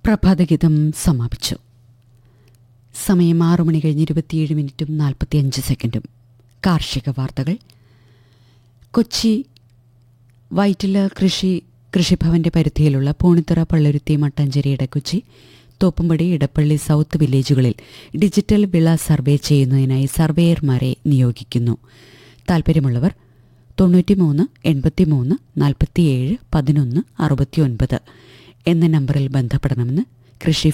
പ്രഭാതഗീതം സമാപിച്ചു സമയം ആറു മണി കഴിഞ്ഞ് ഇരുപത്തിയേഴ് മിനിറ്റും നാൽപ്പത്തിയഞ്ച് സെക്കൻഡും കാർഷിക വാർത്തകൾ കൊച്ചി വൈറ്റില കൃഷി കൃഷിഭവന്റെ പരിധിയിലുള്ള പൂണിത്തുറ പള്ളുരുത്തി മട്ടാഞ്ചേരി ഇടക്കൊച്ചി തോപ്പുംപടി ഇടപ്പള്ളി സൗത്ത് വില്ലേജുകളിൽ ഡിജിറ്റൽ വിള സർവേ ചെയ്യുന്നതിനായി സർവേയർമാരെ നിയോഗിക്കുന്നു താൽപ്പര്യമുള്ളവർ തൊണ്ണൂറ്റിമൂന്ന് എൺപത്തിമൂന്ന് നാൽപ്പത്തിയേഴ് പതിനൊന്ന് അറുപത്തിയൊൻപത് എന്ന നമ്പറിൽ ബന്ധപ്പെടണമെന്ന് കൃഷി